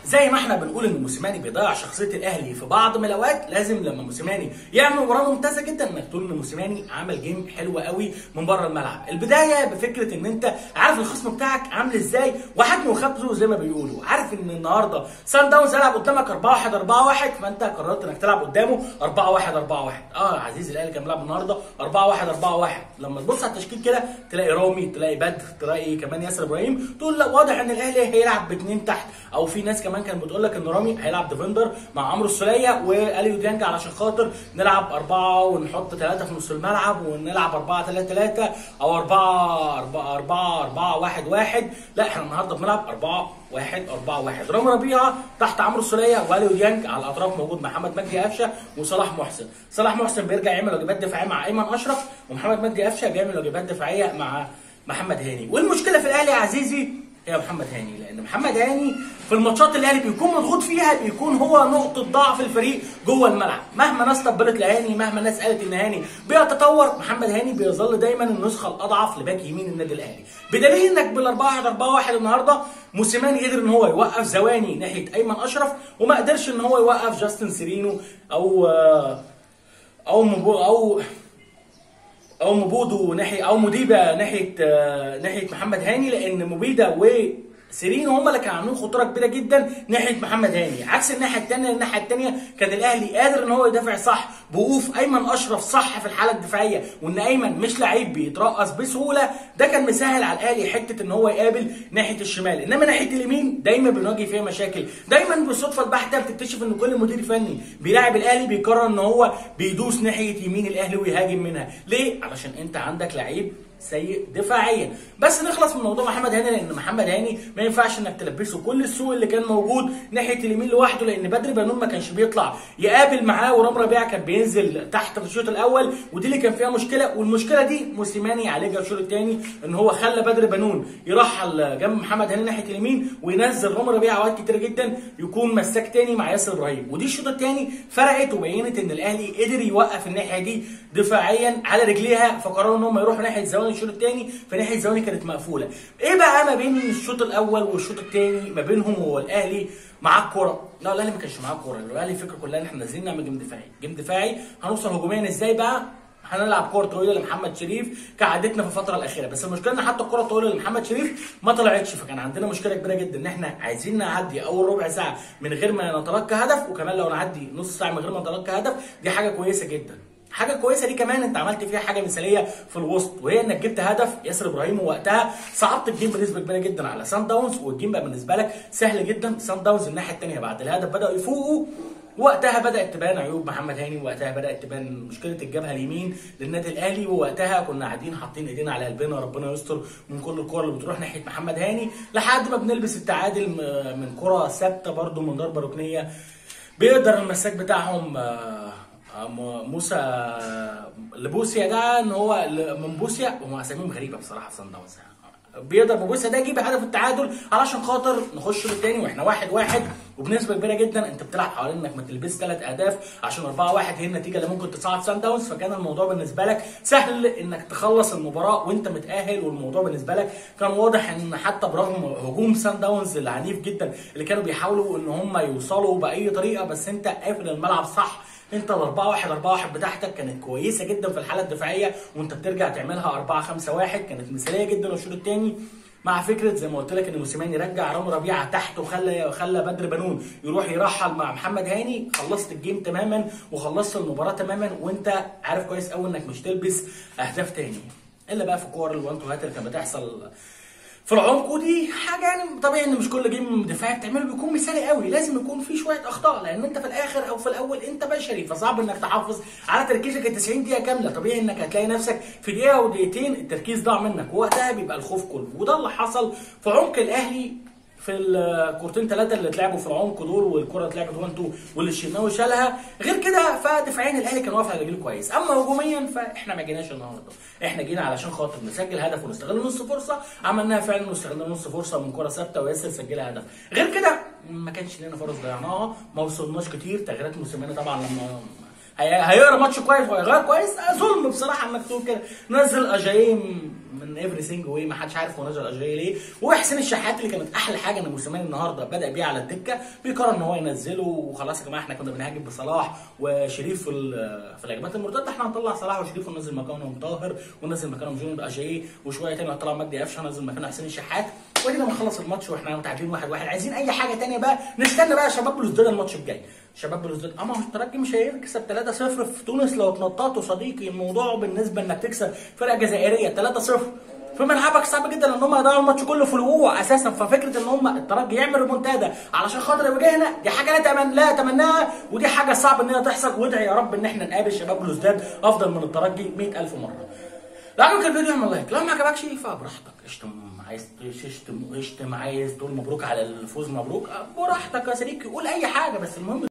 زي ما احنا بنقول ان موسيماني بيضيع شخصيه الاهلي في بعض من الاوقات لازم لما موسيماني يعمل مباراه ممتازه جدا انك تقول ان موسيماني عمل جيم حلو قوي من بره الملعب البدايه بفكره ان انت عارف الخصم بتاعك عامل ازاي وحجم وخبزه زي ما بيقولوا عارف ان النهارده سان داونز هيلعب قدامك 4 1 4 1 فانت قررت انك تلعب قدامه 4 1 4 1 اه يا عزيزي الاهلي كان بيلعب النهارده 4 1 4 1 لما تبص على التشكيل كده تلاقي رامي تلاقي بدر تلاقي كمان ياسر ابراهيم تقول لا واضح ان الاهلي هيلعب باثنين تحت او في ناس كمان كانت بتقول لك ان رامي هيلعب ديفندر مع عمرو السوليه واليو ديانج علشان خاطر نلعب اربعه ونحط ثلاثه في نص الملعب ونلعب 4 3 3 او 4 4 4 4 1 1 لا احنا النهارده بنلعب 4 1 4 1 رامي ربيعه تحت عمرو السوليه واليو ديانج على الاطراف موجود محمد مجدي قفشه وصلاح محسن صلاح محسن بيرجع يعمل واجبات دفاعيه مع ايمن اشرف ومحمد مجدي قفشه بيعمل واجبات دفاعيه مع محمد هاني والمشكله في الاهلي يا عزيزي هي محمد هاني لان محمد هاني في الماتشات اللي الاهلي بيكون مضغوط فيها بيكون هو نقطه ضعف الفريق جوه الملعب مهما ناس طبلت لهاني مهما ناس قالت ان هاني بيتطور محمد هاني بيظل دايما النسخه الاضعف لباك يمين النادي الاهلي بدليل انك بال 4 1 4 1 النهارده موسيماني قدر ان هو يوقف زواني ناحيه ايمن اشرف وما قدرش ان هو يوقف جاستن سيرينو او او مبو او او مبودو ناحيه او مديبه ناحيه آه ناحيه محمد هاني لان مبيده وسيرينو هم اللي كانوا عاملين خطوره كبيره جدا ناحيه محمد هاني عكس الناحيه الثانيه الناحيه الثانيه كان الاهلي قادر ان هو يدافع صح بوقوف ايمن اشرف صح في الحاله الدفاعيه وان ايمن مش لعيب بيترقص بسهوله ده كان مسهل على الاهلي حته ان هو يقابل ناحيه الشمال انما ناحيه اليمين دايما بنواجه فيها مشاكل دايما بالصدفه البحته بتكتشف ان كل مدير فني بيلاعب الاهلي بيقرر ان هو بيدوس ناحيه يمين الاهلي ويهاجم منها ليه علشان انت عندك لعيب سيء دفاعيا بس نخلص من موضوع محمد هاني لان محمد هاني ما ينفعش انك تلبسه كل السوء اللي كان موجود ناحيه اليمين لوحده لان بدري بنون ما كانش بيطلع يقابل معاه ورام ربيعه كان بينزل تحت في الشوط الاول ودي اللي كان فيها مشكله والمشكله دي موسيماني عالجها الشوط الثاني ان هو خلى بدري بنون يرحل جنب محمد هاني ناحيه اليمين وينزل رام ربيعه اوقات كتير جدا يكون مساك تاني مع ياسر ابراهيم ودي الشوط الثاني فرقت وبينت ان الاهلي قدر يوقف الناحيه دي دفاعيا على رجليها فقرروا ان هم يروحوا ناحيه زواني الشوط الثاني فناحيه الزواني كانت مقفوله ايه بقى ما بين الشوط الاول والشوط الثاني ما بينهم هو الاهلي معاه الكوره لا الاهلي ما كانش معاه الكوره الاهلي الفكره كلها ان احنا نازلين نعمل جيم دفاعي جيم دفاعي هنوصل هجوميا ازاي بقى هنلعب كوره طويله لمحمد شريف كعادتنا في الفتره الاخيره بس المشكله ان حتى الكوره الطويله لمحمد شريف ما طلعتش فكان عندنا مشكله كبيره جدا ان احنا عايزين نعدي اول ربع ساعه من غير ما نتلقى هدف وكمان لو نعدي نص ساعه من غير ما نتلقى هدف دي حاجه كويسه جدا حاجه كويسه دي كمان انت عملت فيها حاجه مثاليه في الوسط وهي انك جبت هدف ياسر ابراهيم ووقتها صعبت الجيم بنسبه كبيره جدا على سان داونز والجيم بقى بالنسبه لك سهل جدا سان داونز الناحيه الثانيه بعد الهدف بداوا يفوقوا وقتها بدات تبان عيوب محمد هاني وقتها بدات تبان مشكله الجبهه اليمين للنادي الاهلي ووقتها كنا قاعدين حاطين ايدينا على قلبنا ربنا يستر من كل الكور اللي بتروح ناحيه محمد هاني لحد ما بنلبس التعادل من كره ثابته برده من ضربه ركنيه بيقدر المساك بتاعهم موسى لبوسيا ده ان هو من بوسيا هم اساميهم غريبه بصراحه في صن داونز بيقدر بوسيا ده يجيب هدف التعادل علشان خاطر نخش للتاني واحنا واحد واحد وبنسبه كبيره جدا انت بتلعب حوالين انك ما تلبس ثلاث اهداف عشان 4 1 هي النتيجه اللي ممكن تصعد سان داونز فكان الموضوع بالنسبه لك سهل انك تخلص المباراه وانت متاهل والموضوع بالنسبه لك كان واضح ان حتى برغم هجوم سان داونز العنيف جدا اللي كانوا بيحاولوا ان هم يوصلوا باي طريقه بس انت قافل الملعب صح انت ال 4 1 4 1 بتاعتك كانت كويسه جدا في الحاله الدفاعيه وانت بترجع تعملها 4 5 1 كانت مثاليه جدا الشوط الثاني مع فكره زي ما قلت لك ان موسيماني رجع رامي ربيعه تحت وخلى خلى بدر بنون يروح يرحل مع محمد هاني خلصت الجيم تماما وخلصت المباراه تماما وانت عارف كويس قوي انك مش تلبس اهداف تاني الا بقى في كور الوان تو هات اللي كانت بتحصل في العمق ودي حاجه يعني طبيعي ان مش كل جيم دفاعي بتعمله بيكون مثالي قوي لازم يكون في شويه اخطاء لان انت في الاخر او في الاول انت بشري فصعب انك تحافظ على تركيزك ال 90 دقيقه كامله طبيعي انك هتلاقي نفسك في دقيقه ودقيقتين التركيز ضاع منك ووقتها بيبقى الخوف كله وده اللي حصل في عمق الاهلي في الكورتين ثلاثه اللي اتلعبوا في العمق دول والكره اتلعبت 1 2 واللي الشناوي شالها غير كده فدفاعيا الاهلي كان واقف على رجله كويس اما هجوميا فاحنا ما جيناش النهارده احنا جينا علشان خاطر نسجل هدف ونستغل نص فرصه عملناها فعلا واستغلنا نص فرصه من كره ثابته وياسر سجلها هدف غير كده ما كانش لنا فرص ضيعناها ما وصلناش كتير تغييرات موسيماني طبعا لما هيقرا ماتش كويس وهيغير كويس ظلم بصراحه انك تقول كده نزل اجايم من ايفري سينج واي ما حدش عارف هو نزل اجاي ليه وحسين الشحات اللي كانت احلى حاجه ان موسيماني النهارده بدا بيها على الدكه بيقرر ان هو ينزله وخلاص يا جماعه احنا كنا بنهاجم بصلاح وشريف في ال- في الهجمات المرتده احنا هنطلع صلاح وشريف وننزل مكانهم طاهر وننزل مكانهم جونيور اجاي وشويه تاني هنطلع مجدي قفشه وننزل مكانه حسين الشحات وادينا بنخلص الماتش واحنا متعادلين واحد واحد عايزين اي حاجه تانية بقى نستنى بقى شباب بلوزداد الماتش الجاي شباب بلوزداد اما هو الترجي مش هيكسب 3-0 في تونس لو اتنططوا صديقي الموضوع بالنسبه انك تكسب فرقه جزائريه 3-0 في ملعبك صعب جدا ان هم يضيعوا الماتش كله في الوقوع اساسا ففكره ان هم الترجي يعمل ريمونتادا علشان خاطر يواجهنا دي حاجه لا تمن لا اتمناها ودي حاجه صعب ان هي تحصل وادعي يا رب ان احنا نقابل شباب بلوزداد افضل من الترجي 100000 مره لو عجبك الفيديو اعمل لايك لو ما عجبكش فبراحتك اشتم عايز تشتم اشتم عايز تقول مبروك على الفوز مبروك براحتك يا صديقي قول اي حاجه بس المهم